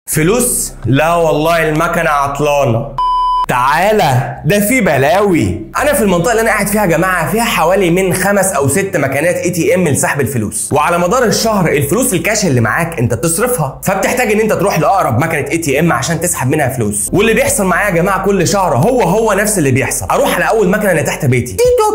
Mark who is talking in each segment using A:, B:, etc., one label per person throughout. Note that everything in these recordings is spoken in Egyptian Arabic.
A: فلوس لا والله المكنه عطلانه تعالى ده في بلاوي انا في المنطقه اللي انا قاعد فيها يا جماعه فيها حوالي من خمس او ست مكانات اي تي ام لسحب الفلوس وعلى مدار الشهر الفلوس الكاش اللي معاك انت بتصرفها فبتحتاج ان انت تروح لاقرب مكنه اي تي ام عشان تسحب منها فلوس واللي بيحصل معايا يا جماعه كل شهر هو هو نفس اللي بيحصل اروح على اول مكنه اللي تحت بيتي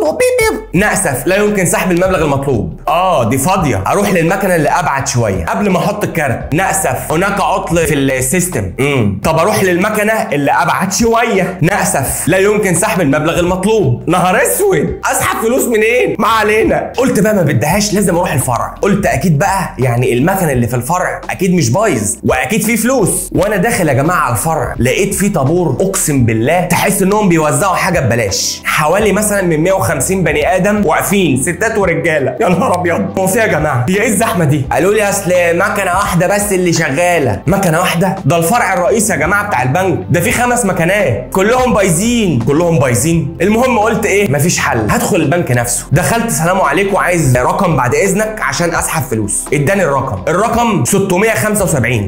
A: نأسف لا يمكن سحب المبلغ المطلوب اه دي فاضيه اروح للمكنه اللي ابعد شويه قبل ما احط الكارت نأسف هناك عطل في السيستم امم طب اروح للمكنه اللي ابعد شويه نأسف لا يمكن سحب المبلغ المطلوب نهار اسود اسحب فلوس منين ما علينا قلت بقى ما بدهاش لازم اروح الفرع قلت اكيد بقى يعني المكن اللي في الفرع اكيد مش بايظ واكيد فيه فلوس وانا داخل يا جماعه على الفرع لقيت فيه طابور اقسم بالله تحس انهم بيوزعوا حاجه ببلاش حوالي مثلا من 150 بني ادم واقفين ستات ورجاله يا نهار ابيض هو في يا جماعه هي ايه الزحمه دي قالوا لي اصل مكنه واحده بس اللي شغاله مكنه واحده ده الفرع الرئيسي يا جماعه بتاع البنك ده في خمس مكانات كلهم بايظين كلهم بايظين المهم قلت ايه مفيش حل هدخل البنك نفسه دخلت سلام عليكم عايز رقم بعد اذنك عشان اسحب فلوس اداني الرقم الرقم 675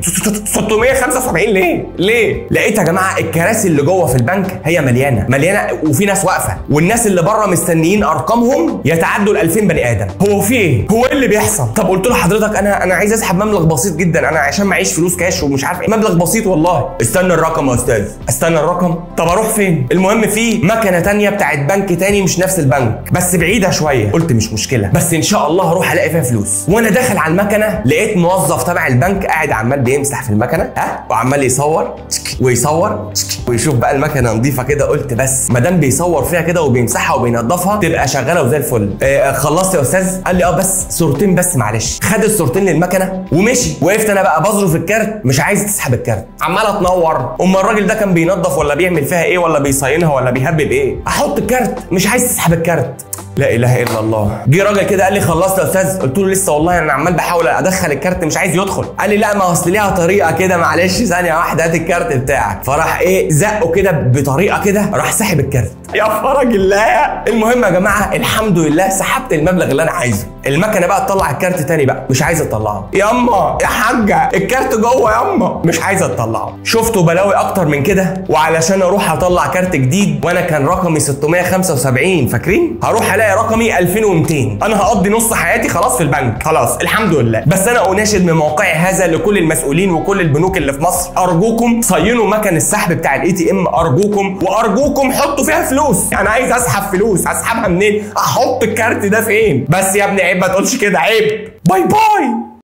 A: 675 ليه ليه لقيت يا جماعه الكراسي اللي جوه في البنك هي مليانه مليانه وفي ناس واقفه والناس اللي بره مستنيين ارقامهم يتعدوا ال 2000 بني ادم هو في ايه هو ايه اللي بيحصل طب قلت له حضرتك انا انا عايز اسحب مبلغ بسيط جدا انا عشان معيش فلوس كاش ومش عارف ايه مبلغ بسيط والله استنى الرقم يا استاذ استنى الرقم طب اروح فين المهم في مكنه تانية بتاعت بنك تاني مش نفس البنك بس بعيده شويه قلت مش مشكله بس ان شاء الله هروح الاقي فيها فلوس وانا داخل على المكنه لقيت موظف تبع البنك قاعد عمال بيمسح في المكنه ها وعمال يصور ويصور ويشوف بقى المكنه نظيفه كده قلت بس ما دام بيصور فيها كده وبيمسحها وبينضفها تبقى شغاله وزي الفل آه خلصت يا استاذ قال لي اه بس صورتين بس معلش خد الصورتين للمكنه ومشي وقفت انا بقى بظرف الكارت مش عايز تسحب الكارت عماله تنور اما الراجل ده كان بينظف ولا بيعمل فيها ايه ولا بيصينها ولا بيهبب ايه احط الكارت مش عايز تسحب الكارت لا اله الا الله جه راجل كده قال لي خلصت يا استاذ قلت له لسه والله انا عمال بحاول ادخل الكارت مش عايز يدخل قال لي لا ما اصل ليها طريقه كده معلش ثانيه واحده هات الكارت بتاعك فراح ايه زقه كده بطريقه كده راح ساحب الكارت يا فرج الله المهم يا جماعه الحمد لله سحبت المبلغ اللي انا عايزه المكنه بقى تطلع الكارت تاني بقى مش عايزه تطلعه ياما يا حاجه الكارت جوه ياما مش عايزه تطلعه شفتوا بلاوي اكتر من كده وعلشان اروح اطلع كارت جديد وانا كان رقمي 675 فاكرين هروح الاقي رقمي 2200 انا هقضي نص حياتي خلاص في البنك خلاص الحمد لله بس انا اناشد من موقعي هذا لكل المسؤولين وكل البنوك اللي في مصر ارجوكم صينوا مكن السحب بتاع الاي تي ام ارجوكم وارجوكم حطوا فيها فلوس انا عايز اسحب فلوس اسحبها منين احط الكارت ده فين بس يا ابني عيب ما تقولش كده عيب باي باي